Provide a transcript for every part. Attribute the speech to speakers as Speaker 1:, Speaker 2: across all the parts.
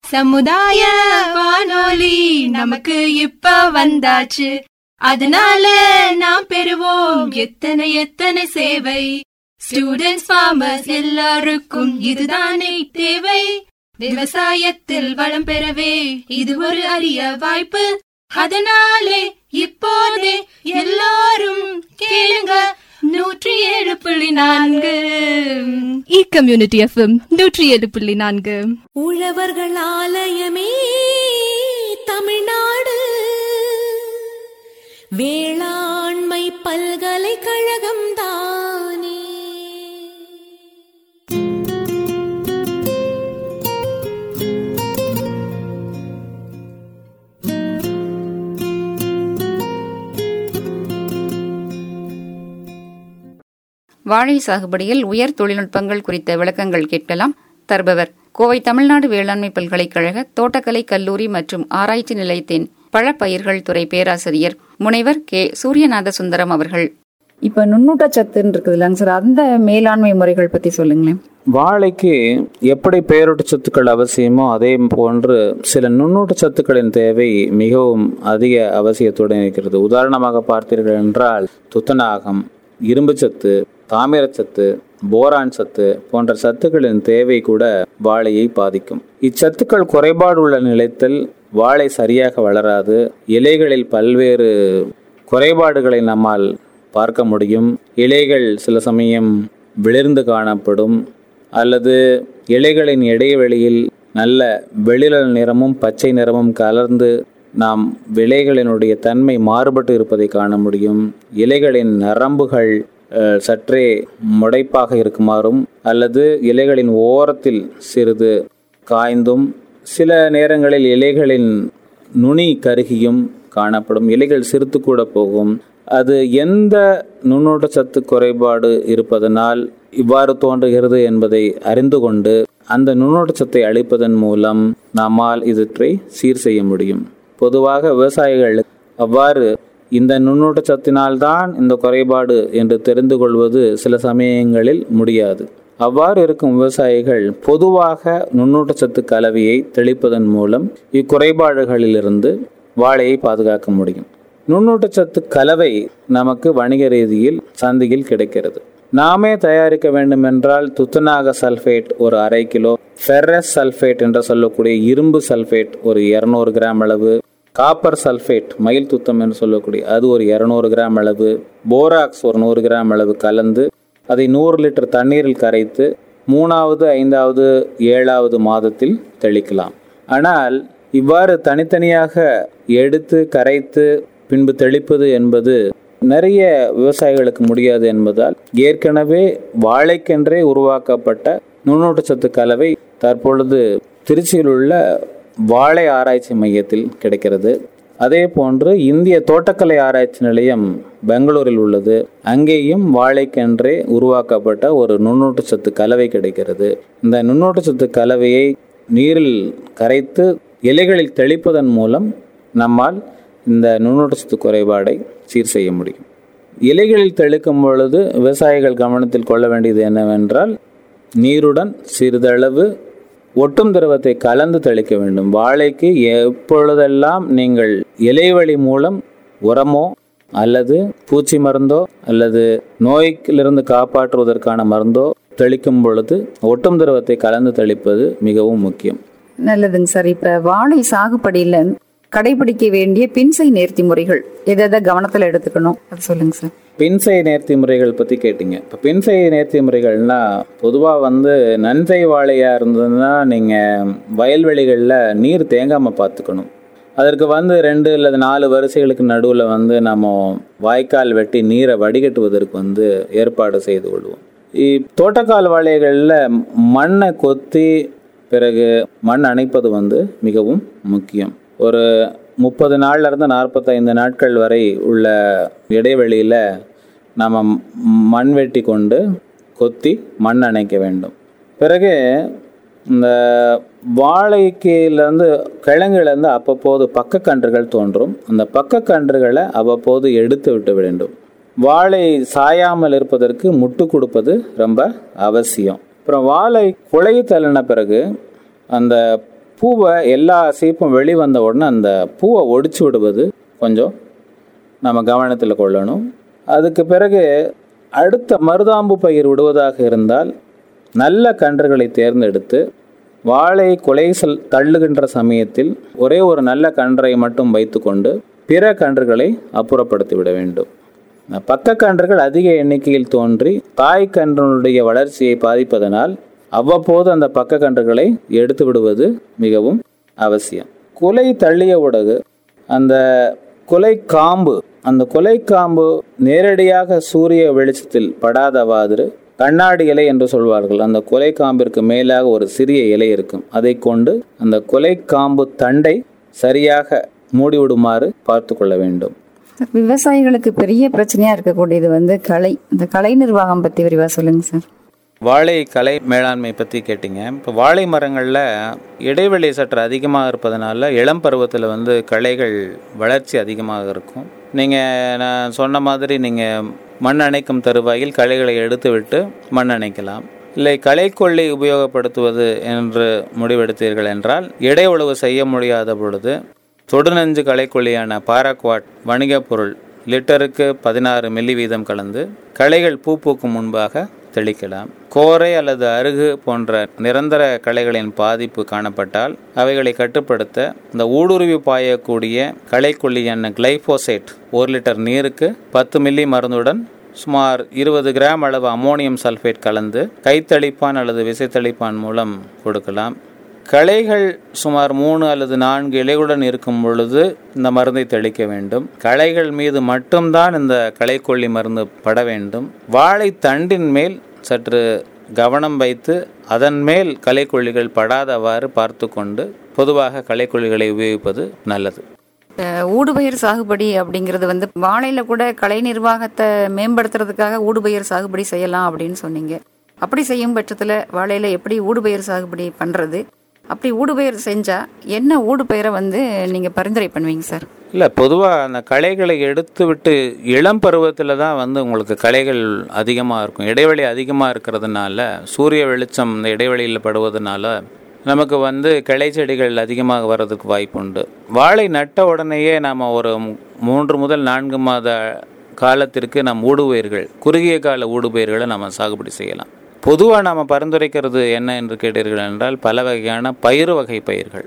Speaker 1: சமுதாய வானொலி நமக்கு இப்ப வந்தாச்சு அதனால நாம் பெறுவோம் எத்தனை எத்தனை சேவை ஸ்டூடெண்ட்ஸ் ஃபார்மர்ஸ் எல்லாருக்கும் இதுதானே தேவை விவசாயத்தில் வளம் பெறவே இது ஒரு அரிய வாய்ப்பு அதனாலே இப்போதே எல்லாரும் கேளுங்க நூற்றி ஏழு புள்ளி நான்கு இ கம்யூனிட்டி எஃப்எம் நூற்றி ஏழு புள்ளி நான்கு
Speaker 2: உழவர்கள் ஆலயமே தமிழ்நாடு வேளாண்மை பல்கலைக்கழகம் தானே
Speaker 3: வாழை சாகுபடியில் உயர் தொழில்நுட்பங்கள் குறித்த விளக்கங்கள் கேட்கலாம் தருபவர் கோவை தமிழ்நாடு வேளாண்மை பல்கலைக்கழக தோட்டக்கலை கல்லூரி மற்றும் ஆராய்ச்சி நிலையத்தின் பழப்பயிர்கள் துறை பேராசிரியர் முனைவர் கே சூரியநாத சுந்தரம் அவர்கள் இப்ப நுண்ணூட்ட சத்துன்னு இருக்குது இல்லைங்க சார் அந்த மேலாண்மை முறைகள் பத்தி சொல்லுங்களேன்
Speaker 4: வாழைக்கு எப்படி பேரூட்ட சத்துக்கள் அவசியமோ அதே போன்று சில நுண்ணூட்ட சத்துக்களின் தேவை மிகவும் அதிக அவசியத்துடன் இருக்கிறது உதாரணமாக பார்த்தீர்கள் என்றால் துத்தநாகம் இரும்புச்சத்து தாமிரச்சத்து போரான் சத்து போன்ற சத்துக்களின் தேவை கூட வாழையை பாதிக்கும் இச்சத்துக்கள் குறைபாடு உள்ள நிலைத்தில் வாழை சரியாக வளராது இலைகளில் பல்வேறு குறைபாடுகளை நம்மால் பார்க்க முடியும் இலைகள் சில சமயம் விளிர்ந்து காணப்படும் அல்லது இலைகளின் இடைவெளியில் நல்ல வெளிழல் நிறமும் பச்சை நிறமும் கலர்ந்து நாம் விலைகளினுடைய தன்மை மாறுபட்டு இருப்பதை காண முடியும் இலைகளின் நரம்புகள் அஹ், சற்றே முடைப்பாக இருக்குமாறும் அல்லது இலைகளின் ஓரத்தில் சிறிது காய்ந்தும் சில நேரங்களில் இலைகளின் நுனி கருகியும் காணப்படும் இலைகள் சிறுத்து கூட போகும் அது எந்த நுண்ணூட்ட சத்து குறைபாடு இருப்பதனால் இவ்வாறு தோன்றுகிறது என்பதை அறிந்து கொண்டு அந்த நுண்ணூட்ட சத்தை அளிப்பதன் மூலம் நம்மால் இதற்றை சீர் செய்ய முடியும் பொதுவாக விவசாயிகள் அவ்வாறு இந்த நுண்ணூட்ட சத்தினால்தான் இந்த குறைபாடு என்று தெரிந்து கொள்வது சில சமயங்களில் முடியாது அவ்வாறு இருக்கும் விவசாயிகள் பொதுவாக நுண்ணூட்டச்சத்து கலவையை தெளிப்பதன் மூலம் இக்குறைபாடுகளிலிருந்து வாழையை பாதுகாக்க முடியும் நுண்ணூட்டச்சத்து கலவை நமக்கு வணிக ரீதியில் சந்தையில் கிடைக்கிறது நாமே தயாரிக்க வேண்டும் என்றால் துத்தநாக சல்ஃபேட் ஒரு அரை கிலோ ஃபெர்ரஸ் சல்ஃபேட் என்று சொல்லக்கூடிய இரும்பு சல்ஃபேட் ஒரு இருநூறு கிராம் அளவு காப்பர் சல்ஃபேட் மயில் துத்தம் என்று சொல்லக்கூடிய அது ஒரு இரநூறு கிராம் அளவு போராக்ஸ் ஒரு நூறு கிராம் அளவு கலந்து அதை நூறு லிட்டர் தண்ணீரில் கரைத்து மூணாவது ஐந்தாவது ஏழாவது மாதத்தில் தெளிக்கலாம் ஆனால் இவ்வாறு தனித்தனியாக எடுத்து கரைத்து பின்பு தெளிப்பது என்பது நிறைய விவசாயிகளுக்கு முடியாது என்பதால் ஏற்கனவே வாழைக்கென்றே உருவாக்கப்பட்ட நுண்ணூட்டச்சத்து கலவை தற்பொழுது திருச்சியில் உள்ள வாழை ஆராய்ச்சி மையத்தில் கிடைக்கிறது அதே போன்று இந்திய தோட்டக்கலை ஆராய்ச்சி நிலையம் பெங்களூரில் உள்ளது அங்கேயும் வாழைக்கென்றே உருவாக்கப்பட்ட ஒரு நுண்ணூட்டச்சத்து கலவை கிடைக்கிறது இந்த நுண்ணூட்டச்சத்து கலவையை நீரில் கரைத்து இலைகளில் தெளிப்பதன் மூலம் நம்மால் இந்த நுண்ணூட்டச்சத்து குறைபாடை சீர் செய்ய முடியும் இலைகளில் தெளிக்கும் பொழுது விவசாயிகள் கவனத்தில் கொள்ள வேண்டியது என்னவென்றால் நீருடன் சிறிதளவு ஒட்டும் திரவத்தை கலந்து தெளிக்க வேண்டும் வாழைக்கு எப்பொழுதெல்லாம் நீங்கள் இலைவழி மூலம் உரமோ அல்லது பூச்சி மருந்தோ அல்லது நோய்க்கிலிருந்து காப்பாற்றுவதற்கான மருந்தோ தெளிக்கும் பொழுது ஒட்டும் திரவத்தை கலந்து தெளிப்பது மிகவும் முக்கியம்
Speaker 3: நல்லதுங்க சார் இப்ப வாழை சாகுபடியில கடைபிடிக்க வேண்டிய பின்சை நேர்த்தி முறைகள் எதை எதை கவனத்துல எடுத்துக்கணும் அது சொல்லுங்க சார்
Speaker 4: பின்சை நேர்த்தி முறைகள் பற்றி கேட்டிங்க இப்போ பின்சை நேர்த்தி முறைகள்னா பொதுவாக வந்து நன்சை வாழையாக இருந்ததுன்னா நீங்கள் வயல்வெளிகளில் நீர் தேங்காமல் பார்த்துக்கணும் அதற்கு வந்து ரெண்டு அல்லது நாலு வரிசைகளுக்கு நடுவில் வந்து நம்ம வாய்க்கால் வெட்டி நீரை வடிகட்டுவதற்கு வந்து ஏற்பாடு செய்து கொள்வோம் இ- தோட்டக்கால் வாழைகளில் மண்ணை கொத்தி பிறகு மண் அணைப்பது வந்து மிகவும் முக்கியம் ஒரு முப்பது நாள்ல இருந்து நாற்பத்தைந்து நாட்கள் வரை உள்ள இடைவெளியில் நம்ம மண் வெட்டி கொண்டு கொத்தி மண் அணைக்க வேண்டும் பிறகு இந்த வாழைக்கிலேருந்து கிழங்குலேருந்து அப்பப்போது பக்கக்கன்றுகள் தோன்றும் அந்த பக்கக்கன்றுகளை அவ்வப்போது எடுத்து விட்டு வேண்டும் வாழை சாயாமல் இருப்பதற்கு முட்டு கொடுப்பது ரொம்ப அவசியம் அப்புறம் வாழை குலை தள்ளின பிறகு அந்த பூவை எல்லா சீப்பும் வெளிவந்த உடனே அந்த பூவை ஒடிச்சு விடுவது கொஞ்சம் நம்ம கவனத்தில் கொள்ளணும் அதுக்கு பிறகு அடுத்த மருதாம்பு பயிர் விடுவதாக இருந்தால் நல்ல கன்றுகளை தேர்ந்தெடுத்து வாழை குலைசல் தள்ளுகின்ற சமயத்தில் ஒரே ஒரு நல்ல கன்றை மட்டும் வைத்துக்கொண்டு பிற கன்றுகளை அப்புறப்படுத்தி விட வேண்டும் பக்க கன்றுகள் அதிக எண்ணிக்கையில் தோன்றி தாய் கன்றினுடைய வளர்ச்சியை பாதிப்பதனால் அவ்வப்போது அந்த பக்க கன்றுகளை எடுத்து விடுவது மிகவும் அவசியம் குலை தள்ளிய உடகு அந்த குலை காம்பு அந்த குலை காம்பு நேரடியாக சூரிய வெளிச்சத்தில் படாதவாறு கண்ணாடி இலை என்று சொல்வார்கள் அந்த கொலை காம்பிற்கு மேலாக ஒரு சிறிய இலை இருக்கும் அதை கொண்டு அந்த கொலை காம்பு தண்டை சரியாக மூடிவிடுமாறு பார்த்து கொள்ள வேண்டும்
Speaker 3: சார், விவசாயிகளுக்கு பெரிய பிரச்சனையா இருக்கக்கூடியது வந்து களை இந்த கலை நிர்வாகம் பத்தி விரிவா சொல்லுங்க சார்
Speaker 4: வாழை கலை மேலாண்மை பற்றி கேட்டிங்க இப்போ வாழை மரங்களில் இடைவெளி சற்று அதிகமாக இருப்பதனால இளம் பருவத்தில் வந்து களைகள் வளர்ச்சி அதிகமாக இருக்கும் நீங்கள் நான் சொன்ன மாதிரி நீங்கள் மண் அணைக்கும் தருவாயில் களைகளை எடுத்து விட்டு மண் அணைக்கலாம் இல்லை களைக்கொல்லி உபயோகப்படுத்துவது என்று முடிவெடுத்தீர்கள் என்றால் இடை உழவு செய்ய முடியாத பொழுது தொடுநஞ்சு களைக்கொல்லியான பாராக்வாட் வணிகப் பொருள் லிட்டருக்கு பதினாறு மில்லி வீதம் கலந்து களைகள் பூ பூக்கும் முன்பாக தெளிக்கலாம் கோரை அல்லது அருகு போன்ற நிரந்தர களைகளின் பாதிப்பு காணப்பட்டால் அவைகளை கட்டுப்படுத்த இந்த ஊடுருவி பாயக்கூடிய களைக்கொல்லியான கிளைபோசேட் ஒரு லிட்டர் நீருக்கு பத்து மில்லி மருந்துடன் சுமார் இருபது கிராம் அளவு அமோனியம் சல்ஃபேட் கலந்து கைத்தளிப்பான் அல்லது விசைத்தளிப்பான் மூலம் கொடுக்கலாம் களைகள் சுமார் மூணு அல்லது நான்கு இலைகளுடன் இருக்கும் பொழுது இந்த மருந்தை தெளிக்க வேண்டும் களைகள் மீது மட்டும்தான் இந்த களைக்கொல்லி மருந்து பட வேண்டும் வாழை தண்டின் மேல் சற்று கவனம் வைத்து அதன் மேல் களைக்கொல்லிகள் படாதவாறு பார்த்து கொண்டு பொதுவாக களைக்கொல்லிகளை உபயோகிப்பது நல்லது
Speaker 3: இப்ப ஊடுபயிர் சாகுபடி அப்படிங்கிறது வந்து வாழையில கூட கலை நிர்வாகத்தை மேம்படுத்துறதுக்காக ஊடுபயிர் சாகுபடி செய்யலாம் அப்படின்னு சொன்னீங்க அப்படி செய்யும் பட்சத்துல வாழையில எப்படி ஊடுபயிர் சாகுபடி பண்றது அப்படி ஊடுபயிர் செஞ்சா என்ன ஊடுபயிரை வந்து நீங்க பரிந்துரை பண்ணுவீங்க சார்
Speaker 4: இல்லை பொதுவாக அந்த களைகளை எடுத்து விட்டு இளம் பருவத்தில் தான் வந்து உங்களுக்கு களைகள் அதிகமாக இருக்கும் இடைவெளி அதிகமாக இருக்கிறதுனால சூரிய வெளிச்சம் இந்த இடைவெளியில் படுவதனால நமக்கு வந்து கிளை செடிகள் அதிகமாக வர்றதுக்கு வாய்ப்புண்டு வாழை நட்ட உடனேயே நாம் ஒரு மூன்று முதல் நான்கு மாத காலத்திற்கு நம் ஊடுபயிர்கள் குறுகிய கால ஊடுபயிர்களை நம்ம சாகுபடி செய்யலாம் பொதுவாக நாம் பரிந்துரைக்கிறது என்ன என்று கேட்டீர்கள் என்றால் பல வகையான பயிறு வகை பயிர்கள்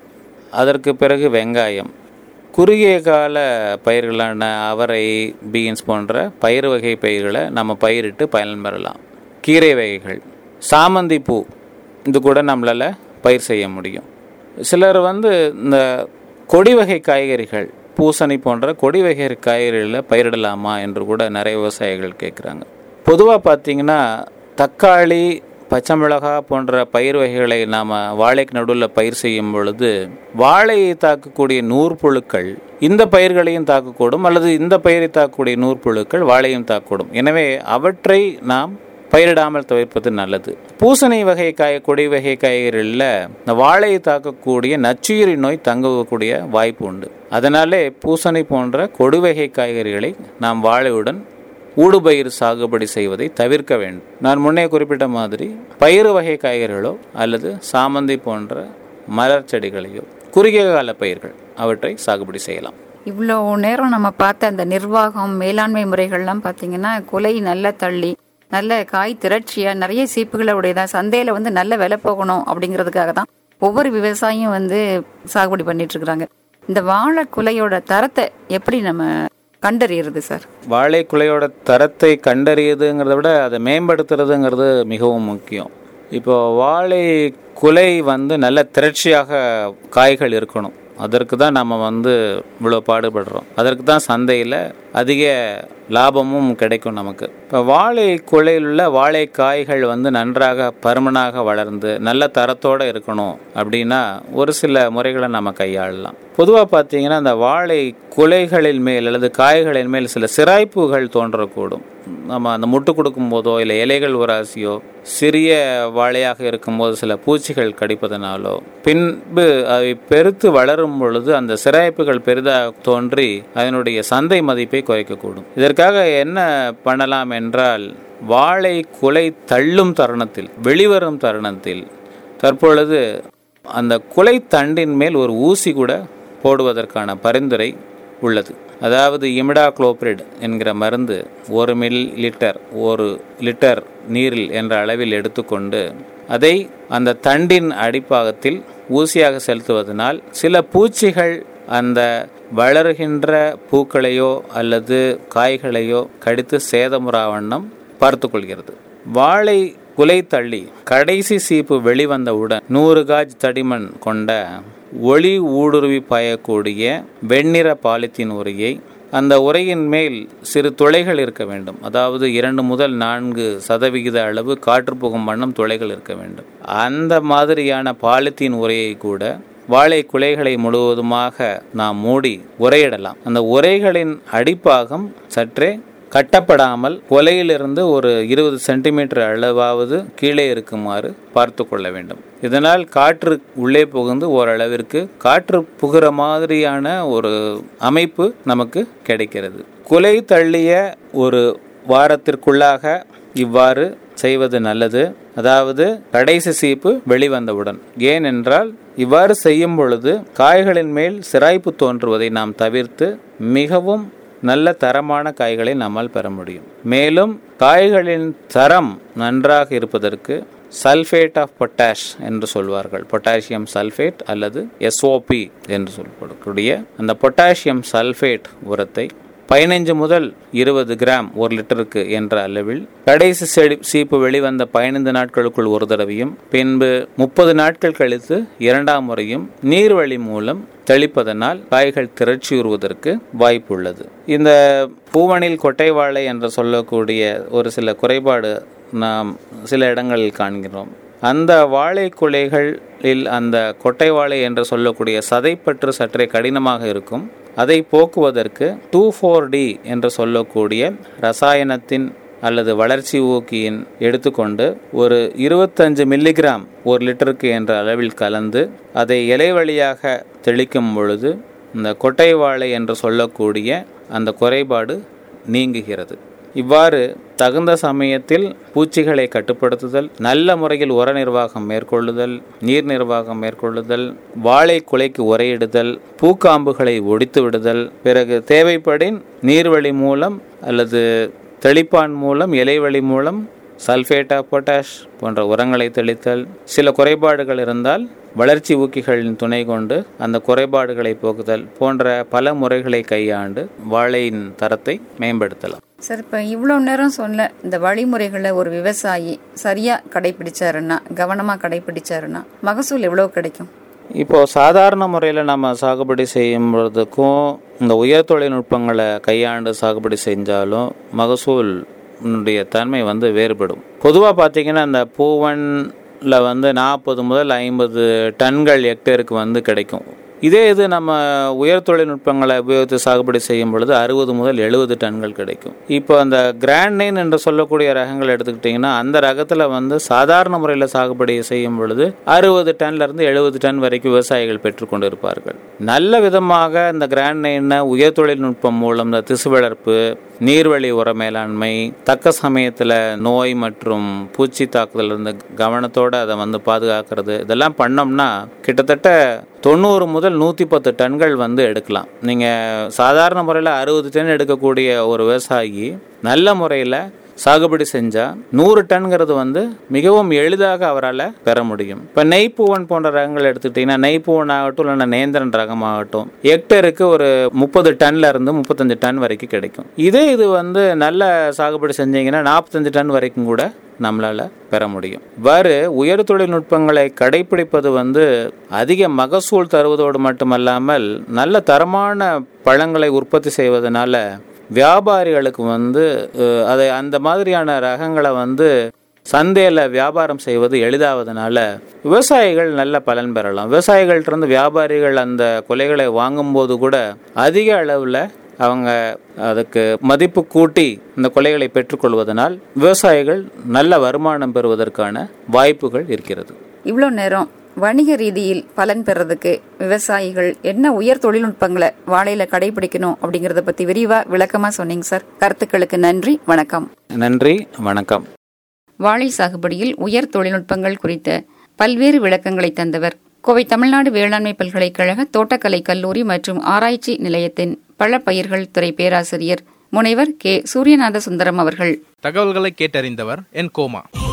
Speaker 4: அதற்கு பிறகு வெங்காயம் குறுகிய கால பயிர்களான அவரை பீன்ஸ் போன்ற பயிர் வகை பயிர்களை நம்ம பயிரிட்டு பயன் பெறலாம் கீரை வகைகள் சாமந்தி பூ இது கூட நம்மளால் பயிர் செய்ய முடியும் சிலர் வந்து இந்த கொடி வகை காய்கறிகள் பூசணி போன்ற கொடி வகை காய்கறிகளை பயிரிடலாமா என்று கூட நிறைய விவசாயிகள் கேட்குறாங்க பொதுவாக பார்த்தீங்கன்னா தக்காளி பச்சை மிளகா போன்ற பயிர் வகைகளை நாம் வாழைக்கு நடுவில் பயிர் செய்யும் பொழுது வாழையை தாக்கக்கூடிய நூற்புழுக்கள் இந்த பயிர்களையும் தாக்கக்கூடும் அல்லது இந்த பயிரை தாக்கக்கூடிய நூற்புழுக்கள் வாழையும் தாக்கக்கூடும் எனவே அவற்றை நாம் பயிரிடாமல் தவிர்ப்பது நல்லது பூசணி வகை காய கொடி வகை காய்கறிகளில் இந்த வாழையை தாக்கக்கூடிய நச்சுயிரி நோய் தங்கக்கூடிய வாய்ப்பு உண்டு அதனாலே பூசணி போன்ற கொடி வகை காய்கறிகளை நாம் வாழையுடன் ஊடுபயிர் சாகுபடி செய்வதை தவிர்க்க வேண்டும் நான் முன்னே குறிப்பிட்ட மாதிரி பயிறு வகை காய்கறிகளோ அல்லது சாமந்தி போன்ற மலர் செடிகளையோ குறுகிய கால பயிர்கள் அவற்றை சாகுபடி செய்யலாம்
Speaker 3: இவ்வளோ நேரம் நம்ம பார்த்த அந்த நிர்வாகம் மேலாண்மை முறைகள்லாம் பார்த்தீங்கன்னா கொலை நல்லா தள்ளி நல்ல காய் திரட்சியா நிறைய சீப்புகளை உடையதா சந்தையில வந்து நல்ல விலை போகணும் அப்படிங்கிறதுக்காக தான் ஒவ்வொரு விவசாயியும் வந்து சாகுபடி பண்ணிட்டு இருக்கிறாங்க இந்த வாழை குலையோட தரத்தை எப்படி நம்ம கண்டறியறது சார்
Speaker 4: வாழை குலையோட தரத்தை கண்டறியதுங்கிறத விட அதை மேம்படுத்துறதுங்கிறது மிகவும் முக்கியம் இப்போ வாழை குலை வந்து நல்ல திரட்சியாக காய்கள் இருக்கணும் அதற்கு தான் நம்ம வந்து இவ்வளோ பாடுபடுறோம் அதற்கு தான் சந்தையில் அதிக லாபமும் கிடைக்கும் நமக்கு இப்போ வாழை குலையில் உள்ள வாழை காய்கள் வந்து நன்றாக பருமனாக வளர்ந்து நல்ல தரத்தோடு இருக்கணும் அப்படின்னா ஒரு சில முறைகளை நம்ம கையாளலாம் பொதுவாக பார்த்தீங்கன்னா அந்த வாழை குலைகளின் மேல் அல்லது காய்களின் மேல் சில சிராய்ப்புகள் தோன்றக்கூடும் நம்ம அந்த முட்டு கொடுக்கும் போதோ இல்லை இலைகள் உராசியோ சிறிய வாழையாக இருக்கும்போது சில பூச்சிகள் கடிப்பதனாலோ பின்பு அவை பெருத்து வளரும் பொழுது அந்த சிராய்ப்புகள் பெரிதாக தோன்றி அதனுடைய சந்தை மதிப்பை குறைக்கக்கூடும் இதற்காக என்ன பண்ணலாம் என்றால் வாழை குலை தள்ளும் தருணத்தில் வெளிவரும் தருணத்தில் தற்பொழுது அந்த குலை தண்டின் மேல் ஒரு ஊசி கூட போடுவதற்கான பரிந்துரை உள்ளது அதாவது இமிடாக்ளோபிரிட் என்கிற மருந்து ஒரு மில் லிட்டர் ஒரு லிட்டர் நீரில் என்ற அளவில் எடுத்துக்கொண்டு அதை அந்த தண்டின் அடிப்பாகத்தில் ஊசியாக செலுத்துவதனால் சில பூச்சிகள் அந்த வளர்கின்ற பூக்களையோ அல்லது காய்களையோ கடித்து சேதமுறா வண்ணம் பார்த்து கொள்கிறது வாழை குலை தள்ளி கடைசி சீப்பு வெளிவந்தவுடன் நூறு காஜ் தடிமண் கொண்ட ஒளி ஊடுருவி பாயக்கூடிய வெண்ணிற பாலித்தீன் உரையை அந்த உரையின் மேல் சிறு துளைகள் இருக்க வேண்டும் அதாவது இரண்டு முதல் நான்கு சதவிகித அளவு காற்று புகும் வண்ணம் துளைகள் இருக்க வேண்டும் அந்த மாதிரியான பாலித்தீன் உரையை கூட வாழை குலைகளை முழுவதுமாக நாம் மூடி உரையிடலாம் அந்த உரைகளின் அடிப்பாகம் சற்றே கட்டப்படாமல் கொலையிலிருந்து ஒரு இருபது சென்டிமீட்டர் அளவாவது கீழே இருக்குமாறு பார்த்து கொள்ள வேண்டும் இதனால் காற்று உள்ளே புகுந்து ஓரளவிற்கு காற்று புகிற மாதிரியான ஒரு அமைப்பு நமக்கு கிடைக்கிறது குலை தள்ளிய ஒரு வாரத்திற்குள்ளாக இவ்வாறு செய்வது நல்லது அதாவது கடைசி சீப்பு வெளிவந்தவுடன் ஏனென்றால் இவ்வாறு செய்யும் பொழுது காய்களின் மேல் சிராய்ப்பு தோன்றுவதை நாம் தவிர்த்து மிகவும் நல்ல தரமான காய்களை நம்மால் பெற முடியும் மேலும் காய்களின் தரம் நன்றாக இருப்பதற்கு சல்ஃபேட் ஆஃப் பொட்டாஷ் என்று சொல்வார்கள் பொட்டாசியம் சல்ஃபேட் அல்லது எஸ்ஓபி என்று சொல்லப்படக்கூடிய அந்த பொட்டாசியம் சல்ஃபேட் உரத்தை பதினைஞ்சு முதல் இருபது கிராம் ஒரு லிட்டருக்கு என்ற அளவில் கடைசி செடி சீப்பு வெளிவந்த பதினைந்து நாட்களுக்குள் ஒரு தடவையும் பின்பு முப்பது நாட்கள் கழித்து இரண்டாம் முறையும் நீர்வழி மூலம் தெளிப்பதனால் காய்கள் திரட்சியுறுவதற்கு வாய்ப்பு உள்ளது இந்த பூவனில் கொட்டை வாழை என்று சொல்லக்கூடிய ஒரு சில குறைபாடு நாம் சில இடங்களில் காண்கிறோம் அந்த வாழை குலைகளில் அந்த கொட்டை வாழை என்று சொல்லக்கூடிய சதைப்பற்று சற்றே கடினமாக இருக்கும் அதை போக்குவதற்கு டூ ஃபோர் டி என்று சொல்லக்கூடிய ரசாயனத்தின் அல்லது வளர்ச்சி ஊக்கியின் எடுத்துக்கொண்டு ஒரு இருபத்தஞ்சு மில்லிகிராம் ஒரு லிட்டருக்கு என்ற அளவில் கலந்து அதை இலை வழியாக தெளிக்கும் பொழுது இந்த கொட்டை வாழை என்று சொல்லக்கூடிய அந்த குறைபாடு நீங்குகிறது இவ்வாறு தகுந்த சமயத்தில் பூச்சிகளை கட்டுப்படுத்துதல் நல்ல முறையில் உர நிர்வாகம் மேற்கொள்ளுதல் நீர் நிர்வாகம் மேற்கொள்ளுதல் வாழை குலைக்கு உரையிடுதல் பூக்காம்புகளை ஒடித்து விடுதல் பிறகு தேவைப்படின் நீர்வழி மூலம் அல்லது தெளிப்பான் மூலம் இலைவழி மூலம் சல்ஃபேட் ஆஃப் பொட்டாஷ் போன்ற உரங்களை தெளித்தல் சில குறைபாடுகள் இருந்தால் வளர்ச்சி ஊக்கிகளின் துணை கொண்டு அந்த குறைபாடுகளை போக்குதல் போன்ற பல முறைகளை கையாண்டு வாழையின் தரத்தை மேம்படுத்தலாம்
Speaker 3: சார் இப்போ இவ்வளோ நேரம் சொன்ன இந்த வழிமுறைகளை ஒரு விவசாயி சரியாக கடைபிடிச்சாருன்னா கவனமாக கடைபிடிச்சாருன்னா மகசூல் எவ்வளோ கிடைக்கும்
Speaker 4: இப்போ சாதாரண முறையில் நம்ம சாகுபடி செய்யும் பொழுதுக்கும் இந்த உயர் தொழில்நுட்பங்களை கையாண்டு சாகுபடி செஞ்சாலும் மகசூல் உன்னுடைய தன்மை வந்து வேறுபடும் பொதுவாக பார்த்தீங்கன்னா இந்த பூவனில் வந்து நாற்பது முதல் ஐம்பது டன்கள் ஹெக்டேருக்கு வந்து கிடைக்கும் இதே இது நம்ம உயர் தொழில்நுட்பங்களை உபயோகித்து சாகுபடி செய்யும் பொழுது அறுபது முதல் எழுபது டன்கள் கிடைக்கும் இப்போ அந்த கிராண்ட் நைன் என்று சொல்லக்கூடிய ரகங்கள் எடுத்துக்கிட்டிங்கன்னா அந்த ரகத்தில் வந்து சாதாரண முறையில் சாகுபடி செய்யும் பொழுது அறுபது டன்ல இருந்து எழுபது டன் வரைக்கும் விவசாயிகள் பெற்றுக்கொண்டு இருப்பார்கள் நல்ல விதமாக இந்த கிராண்ட் நைனை உயர் தொழில்நுட்பம் மூலம் இந்த திசு வளர்ப்பு நீர்வழி உர மேலாண்மை தக்க சமயத்தில் நோய் மற்றும் பூச்சி தாக்குதல் இருந்து கவனத்தோடு அதை வந்து பாதுகாக்கிறது இதெல்லாம் பண்ணோம்னா கிட்டத்தட்ட தொண்ணூறு முதல் நூற்றி பத்து டன்கள் வந்து எடுக்கலாம் நீங்கள் சாதாரண முறையில் அறுபது டன் எடுக்கக்கூடிய ஒரு விவசாயி நல்ல முறையில் சாகுபடி செஞ்சால் நூறு டன்கிறது வந்து மிகவும் எளிதாக அவரால் பெற முடியும் இப்போ நெய்ப்பூவன் போன்ற ரகங்கள் எடுத்துக்கிட்டிங்கன்னா நெய்ப்பூவன் ஆகட்டும் இல்லைன்னா நேந்திரன் ரகம் ஆகட்டும் ஹெக்டருக்கு ஒரு முப்பது டன்ல இருந்து முப்பத்தஞ்சு டன் வரைக்கும் கிடைக்கும் இதே இது வந்து நல்ல சாகுபடி செஞ்சீங்கன்னா நாற்பத்தஞ்சு டன் வரைக்கும் கூட நம்மளால் பெற முடியும் இவ்வாறு உயர் தொழில்நுட்பங்களை கடைபிடிப்பது வந்து அதிக மகசூல் தருவதோடு மட்டுமல்லாமல் நல்ல தரமான பழங்களை உற்பத்தி செய்வதனால வியாபாரிகளுக்கு வந்து அஹ், அதை அந்த மாதிரியான ரகங்களை வந்து சந்தையில் வியாபாரம் செய்வது எளிதாவதனால விவசாயிகள் நல்ல பலன் பெறலாம் விவசாயிகள்கிட்ட வியாபாரிகள் அந்த கொலைகளை வாங்கும்போது கூட அதிக அளவில் அவங்க அதுக்கு மதிப்பு கூட்டி இந்த கொலைகளை பெற்றுக்கொள்வதனால் விவசாயிகள் நல்ல வருமானம் பெறுவதற்கான வாய்ப்புகள் இருக்கிறது
Speaker 3: இவ்வளோ நேரம் வணிக ரீதியில் பலன் பெறதுக்கு விவசாயிகள் என்ன உயர் தொழில்நுட்பங்களை வாழையில கடைபிடிக்கணும் அப்படிங்கறத பத்தி விரிவா விளக்கமா சொன்னீங்க சார் கருத்துக்களுக்கு நன்றி வணக்கம்
Speaker 4: நன்றி வணக்கம்
Speaker 3: வாழை சாகுபடியில் உயர் தொழில்நுட்பங்கள் குறித்த பல்வேறு விளக்கங்களை தந்தவர் கோவை தமிழ்நாடு வேளாண்மை பல்கலைக்கழக தோட்டக்கலை கல்லூரி மற்றும் ஆராய்ச்சி நிலையத்தின் பழப்பயிர்கள் துறை பேராசிரியர் முனைவர் கே சூரியநாத சுந்தரம் அவர்கள்
Speaker 5: தகவல்களை கேட்டறிந்தவர் என் கோமா